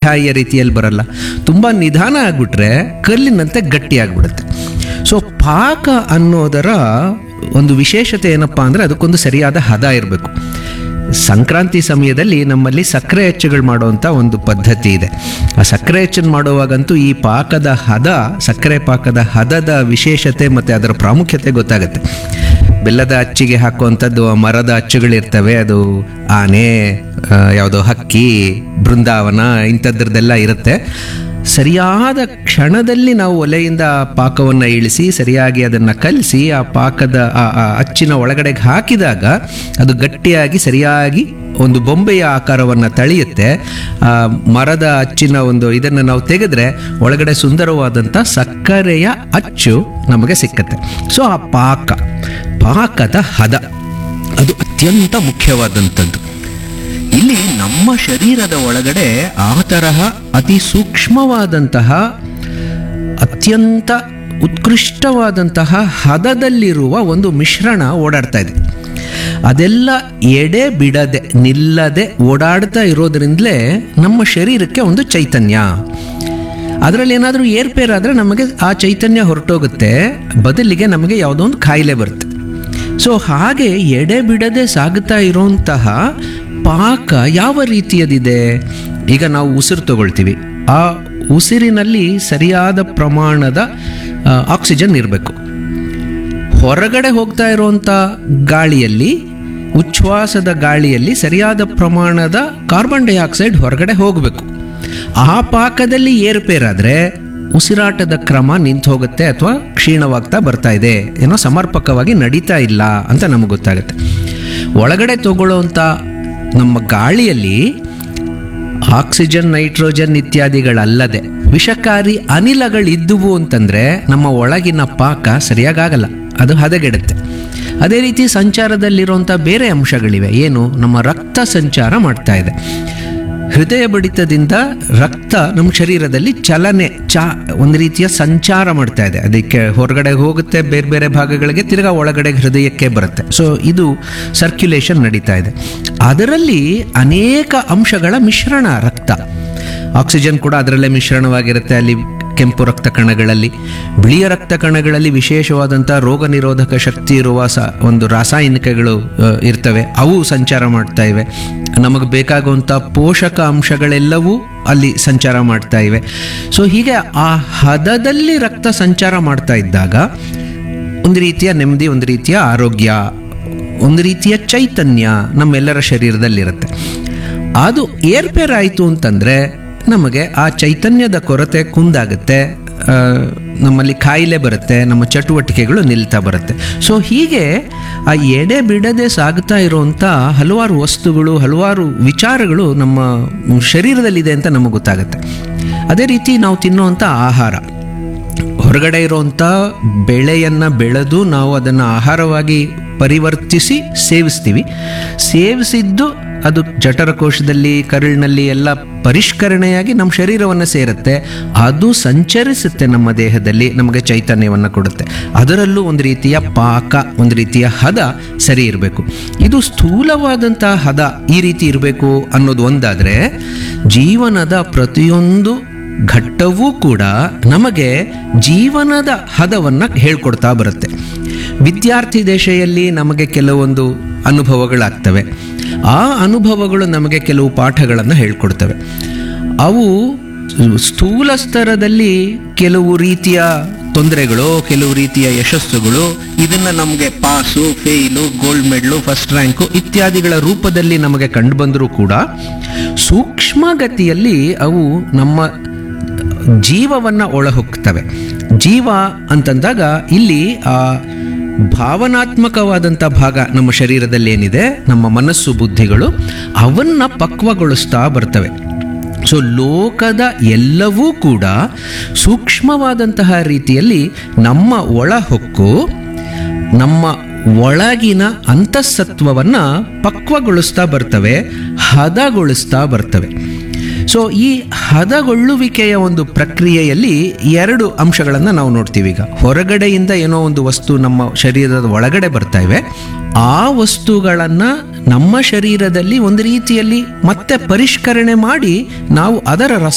ಮಿಠಾಯಿಯ ರೀತಿಯಲ್ಲಿ ಬರಲ್ಲ ತುಂಬ ನಿಧಾನ ಆಗಿಬಿಟ್ರೆ ಕಲ್ಲಿನಂತೆ ಗಟ್ಟಿಯಾಗ್ಬಿಡುತ್ತೆ ಸೊ ಪಾಕ ಅನ್ನೋದರ ಒಂದು ವಿಶೇಷತೆ ಏನಪ್ಪಾ ಅಂದರೆ ಅದಕ್ಕೊಂದು ಸರಿಯಾದ ಹದ ಇರಬೇಕು ಸಂಕ್ರಾಂತಿ ಸಮಯದಲ್ಲಿ ನಮ್ಮಲ್ಲಿ ಸಕ್ಕರೆ ಹೆಚ್ಚುಗಳು ಮಾಡುವಂಥ ಒಂದು ಪದ್ಧತಿ ಇದೆ ಆ ಸಕ್ಕರೆ ಹೆಚ್ಚನ್ನು ಮಾಡುವಾಗಂತೂ ಈ ಪಾಕದ ಹದ ಸಕ್ಕರೆ ಪಾಕದ ಹದದ ವಿಶೇಷತೆ ಮತ್ತು ಅದರ ಪ್ರಾಮುಖ್ಯತೆ ಗೊತ್ತಾಗುತ್ತೆ ಬೆಲ್ಲದ ಅಚ್ಚಿಗೆ ಹಾಕುವಂಥದ್ದು ಆ ಮರದ ಅಚ್ಚುಗಳಿರ್ತವೆ ಅದು ಆನೆ ಆ, ಯಾವುದೋ ಹಕ್ಕಿ ಬೃಂದಾವನ ಇಂಥದ್ರದ್ದೆಲ್ಲ ಇರುತ್ತೆ ಸರಿಯಾದ ಕ್ಷಣದಲ್ಲಿ ನಾವು ಒಲೆಯಿಂದ ಪಾಕವನ್ನು ಇಳಿಸಿ ಸರಿಯಾಗಿ ಅದನ್ನು ಕಲಿಸಿ ಆ ಪಾಕದ ಆ ಆ ಅಚ್ಚಿನ ಒಳಗಡೆಗೆ ಹಾಕಿದಾಗ ಅದು ಗಟ್ಟಿಯಾಗಿ ಸರಿಯಾಗಿ ಒಂದು ಬೊಂಬೆಯ ಆಕಾರವನ್ನು ತಳೆಯುತ್ತೆ ಆ ಮರದ ಅಚ್ಚಿನ ಒಂದು ಇದನ್ನು ನಾವು ತೆಗೆದ್ರೆ ಒಳಗಡೆ ಸುಂದರವಾದಂಥ ಸಕ್ಕರೆಯ ಅಚ್ಚು ನಮಗೆ ಸಿಕ್ಕತ್ತೆ ಸೊ ಆ ಪಾಕ ಪಾಕದ ಹದ ಅದು ಅತ್ಯಂತ ಮುಖ್ಯವಾದಂಥದ್ದು ಇಲ್ಲಿ ನಮ್ಮ ಶರೀರದ ಒಳಗಡೆ ಆ ತರಹ ಅತಿ ಸೂಕ್ಷ್ಮವಾದಂತಹ ಅತ್ಯಂತ ಉತ್ಕೃಷ್ಟವಾದಂತಹ ಹದದಲ್ಲಿರುವ ಒಂದು ಮಿಶ್ರಣ ಓಡಾಡ್ತಾ ಇದೆ ಅದೆಲ್ಲ ಎಡೆ ಬಿಡದೆ ನಿಲ್ಲದೆ ಓಡಾಡ್ತಾ ಇರೋದ್ರಿಂದಲೇ ನಮ್ಮ ಶರೀರಕ್ಕೆ ಒಂದು ಚೈತನ್ಯ ಅದರಲ್ಲಿ ಏನಾದರೂ ಏರ್ಪೇರಾದರೆ ನಮಗೆ ಆ ಚೈತನ್ಯ ಹೊರಟೋಗುತ್ತೆ ಬದಲಿಗೆ ನಮಗೆ ಯಾವುದೋ ಒಂದು ಕಾಯಿಲೆ ಬರುತ್ತೆ ಸೊ ಹಾಗೆ ಎಡೆ ಬಿಡದೆ ಸಾಗುತ್ತಾ ಇರೋಂತಹ ಪಾಕ ಯಾವ ರೀತಿಯದಿದೆ ಈಗ ನಾವು ಉಸಿರು ತಗೊಳ್ತೀವಿ ಆ ಉಸಿರಿನಲ್ಲಿ ಸರಿಯಾದ ಪ್ರಮಾಣದ ಆ, ಆಕ್ಸಿಜನ್ ಇರಬೇಕು ಹೊರಗಡೆ ಹೋಗ್ತಾ ಇರುವಂಥ ಗಾಳಿಯಲ್ಲಿ ಉಚ್ಛ್ವಾಸದ ಗಾಳಿಯಲ್ಲಿ ಸರಿಯಾದ ಪ್ರಮಾಣದ ಕಾರ್ಬನ್ ಡೈಆಕ್ಸೈಡ್ ಹೊರಗಡೆ ಹೋಗಬೇಕು ಆ ಪಾಕದಲ್ಲಿ ಏರುಪೇರಾದರೆ ಉಸಿರಾಟದ ಕ್ರಮ ನಿಂತು ಹೋಗುತ್ತೆ ಅಥವಾ ಕ್ಷೀಣವಾಗ್ತಾ ಬರ್ತಾ ಇದೆ ಏನೋ ಸಮರ್ಪಕವಾಗಿ ನಡೀತಾ ಇಲ್ಲ ಅಂತ ನಮಗೆ ಗೊತ್ತಾಗುತ್ತೆ ಒಳಗಡೆ ತಗೊಳ್ಳೋವಂಥ ನಮ್ಮ ಗಾಳಿಯಲ್ಲಿ ಆಕ್ಸಿಜನ್ ನೈಟ್ರೋಜನ್ ಇತ್ಯಾದಿಗಳಲ್ಲದೆ ವಿಷಕಾರಿ ಅನಿಲಗಳಿದ್ದುವು ಅಂತಂದ್ರೆ ನಮ್ಮ ಒಳಗಿನ ಪಾಕ ಸರಿಯಾಗಲ್ಲ ಅದು ಹದಗೆಡುತ್ತೆ ಅದೇ ರೀತಿ ಸಂಚಾರದಲ್ಲಿರುವಂಥ ಬೇರೆ ಅಂಶಗಳಿವೆ ಏನು ನಮ್ಮ ರಕ್ತ ಸಂಚಾರ ಮಾಡ್ತಾ ಇದೆ ಹೃದಯ ಬಡಿತದಿಂದ ರಕ್ತ ನಮ್ಮ ಶರೀರದಲ್ಲಿ ಚಲನೆ ಚಾ ಒಂದು ರೀತಿಯ ಸಂಚಾರ ಮಾಡ್ತಾ ಇದೆ ಅದಕ್ಕೆ ಹೊರಗಡೆ ಹೋಗುತ್ತೆ ಬೇರೆ ಬೇರೆ ಭಾಗಗಳಿಗೆ ತಿರ್ಗಾ ಒಳಗಡೆ ಹೃದಯಕ್ಕೆ ಬರುತ್ತೆ ಸೊ ಇದು ಸರ್ಕ್ಯುಲೇಷನ್ ನಡೀತಾ ಇದೆ ಅದರಲ್ಲಿ ಅನೇಕ ಅಂಶಗಳ ಮಿಶ್ರಣ ರಕ್ತ ಆಕ್ಸಿಜನ್ ಕೂಡ ಅದರಲ್ಲೇ ಮಿಶ್ರಣವಾಗಿರುತ್ತೆ ಅಲ್ಲಿ ಕೆಂಪು ರಕ್ತ ಕಣಗಳಲ್ಲಿ ಬಿಳಿಯ ರಕ್ತ ಕಣಗಳಲ್ಲಿ ವಿಶೇಷವಾದಂಥ ರೋಗ ನಿರೋಧಕ ಶಕ್ತಿ ಇರುವ ಸ ಒಂದು ರಾಸಾಯನಿಕಗಳು ಆ, ಇರ್ತವೆ ಅವು ಸಂಚಾರ ಮಾಡ್ತಾ ಇವೆ ನಮಗೆ ಬೇಕಾಗುವಂಥ ಪೋಷಕ ಅಂಶಗಳೆಲ್ಲವೂ ಅಲ್ಲಿ ಸಂಚಾರ ಮಾಡ್ತಾ ಇವೆ ಸೊ ಹೀಗೆ ಆ ಹದದಲ್ಲಿ ರಕ್ತ ಸಂಚಾರ ಮಾಡ್ತಾ ಇದ್ದಾಗ ಒಂದು ರೀತಿಯ ನೆಮ್ಮದಿ ಒಂದು ರೀತಿಯ ಆರೋಗ್ಯ ಒಂದು ರೀತಿಯ ಚೈತನ್ಯ ನಮ್ಮೆಲ್ಲರ ಶರೀರದಲ್ಲಿರುತ್ತೆ ಅದು ಏರ್ಪೇರ್ ಆಯಿತು ಅಂತಂದರೆ ನಮಗೆ ಆ ಚೈತನ್ಯದ ಕೊರತೆ ಕುಂದಾಗುತ್ತೆ ಆ, ನಮ್ಮಲ್ಲಿ ಕಾಯಿಲೆ ಬರುತ್ತೆ ನಮ್ಮ ಚಟುವಟಿಕೆಗಳು ನಿಲ್ತಾ ಬರುತ್ತೆ ಸೊ ಹೀಗೆ ಆ ಎಡೆ ಬಿಡದೆ ಸಾಗ್ತಾ ಇರುವಂಥ ಹಲವಾರು ವಸ್ತುಗಳು ಹಲವಾರು ವಿಚಾರಗಳು ನಮ್ಮ ಶರೀರದಲ್ಲಿದೆ ಅಂತ ನಮಗೆ ಗೊತ್ತಾಗುತ್ತೆ ಅದೇ ರೀತಿ ನಾವು ತಿನ್ನುವಂಥ ಆಹಾರ ಹೊರಗಡೆ ಇರುವಂಥ ಬೆಳೆಯನ್ನು ಬೆಳೆದು ನಾವು ಅದನ್ನು ಆಹಾರವಾಗಿ ಪರಿವರ್ತಿಸಿ ಸೇವಿಸ್ತೀವಿ ಸೇವಿಸಿದ್ದು ಅದು ಜಠರಕೋಶದಲ್ಲಿ ಕರುಳಿನಲ್ಲಿ ಎಲ್ಲ ಪರಿಷ್ಕರಣೆಯಾಗಿ ನಮ್ಮ ಶರೀರವನ್ನು ಸೇರುತ್ತೆ ಅದು ಸಂಚರಿಸುತ್ತೆ ನಮ್ಮ ದೇಹದಲ್ಲಿ ನಮಗೆ ಚೈತನ್ಯವನ್ನು ಕೊಡುತ್ತೆ ಅದರಲ್ಲೂ ಒಂದು ರೀತಿಯ ಪಾಕ ಒಂದು ರೀತಿಯ ಹದ ಸರಿ ಇರಬೇಕು ಇದು ಸ್ಥೂಲವಾದಂಥ ಹದ ಈ ರೀತಿ ಇರಬೇಕು ಅನ್ನೋದು ಒಂದಾದರೆ ಜೀವನದ ಪ್ರತಿಯೊಂದು ಘಟ್ಟವೂ ಕೂಡ ನಮಗೆ ಜೀವನದ ಹದವನ್ನು ಹೇಳ್ಕೊಡ್ತಾ ಬರುತ್ತೆ ವಿದ್ಯಾರ್ಥಿ ದಶೆಯಲ್ಲಿ ನಮಗೆ ಕೆಲವೊಂದು ಅನುಭವಗಳಾಗ್ತವೆ ಆ ಅನುಭವಗಳು ನಮಗೆ ಕೆಲವು ಪಾಠಗಳನ್ನು ಹೇಳ್ಕೊಡ್ತವೆ ಅವು ಸ್ಥೂಲ ಸ್ತರದಲ್ಲಿ ಕೆಲವು ರೀತಿಯ ತೊಂದರೆಗಳು ಕೆಲವು ರೀತಿಯ ಯಶಸ್ಸುಗಳು ಇದನ್ನ ನಮಗೆ pass fail gold medal first rank ಇತ್ಯಾದಿಗಳ ರೂಪದಲ್ಲಿ ನಮಗೆ ಕಂಡುಬಂದರೂ ಕೂಡ ಸೂಕ್ಷ್ಮಗತಿಯಲ್ಲಿ ಅವು ನಮ್ಮ ಜೀವವನ್ನು ಒಳಹೊಕ್ತವೆ ಜೀವ ಅಂತಂದಾಗ ಇಲ್ಲಿ ಆ ಭಾವನಾತ್ಮಕವಾದಂಥ ಭಾಗ ನಮ್ಮ ಶರೀರದಲ್ಲಿ ಏನಿದೆ ನಮ್ಮ ಮನಸ್ಸು ಬುದ್ಧಿಗಳು ಅವನ್ನ ಪಕ್ವಗೊಳಿಸ್ತಾ ಬರ್ತವೆ ಸೊ ಲೋಕದ ಎಲ್ಲವೂ ಕೂಡ ಸೂಕ್ಷ್ಮವಾದಂತಹ ರೀತಿಯಲ್ಲಿ ನಮ್ಮ ಒಳಹೊಕ್ಕು ನಮ್ಮ ಒಳಗಿನ ಅಂತಃಸತ್ವವನ್ನು ಪಕ್ವಗೊಳಿಸ್ತಾ ಬರ್ತವೆ ಹದಗೊಳಿಸ್ತಾ ಬರ್ತವೆ ಸೊ ಈ ಹದಗೊಳ್ಳುವಿಕೆಯ ಒಂದು ಪ್ರಕ್ರಿಯೆಯಲ್ಲಿ ಎರಡು ಅಂಶಗಳನ್ನು ನಾವು ನೋಡ್ತೀವಿ ಈಗ ಹೊರಗಡೆಯಿಂದ ಏನೋ ಒಂದು ವಸ್ತು ನಮ್ಮ ಶರೀರದ ಒಳಗಡೆ ಬರ್ತಾ ಇವೆ ಆ ವಸ್ತುಗಳನ್ನು ನಮ್ಮ ಶರೀರದಲ್ಲಿ ಒಂದು ರೀತಿಯಲ್ಲಿ ಮತ್ತೆ ಪರಿಷ್ಕರಣೆ ಮಾಡಿ ನಾವು ಅದರ ರಸ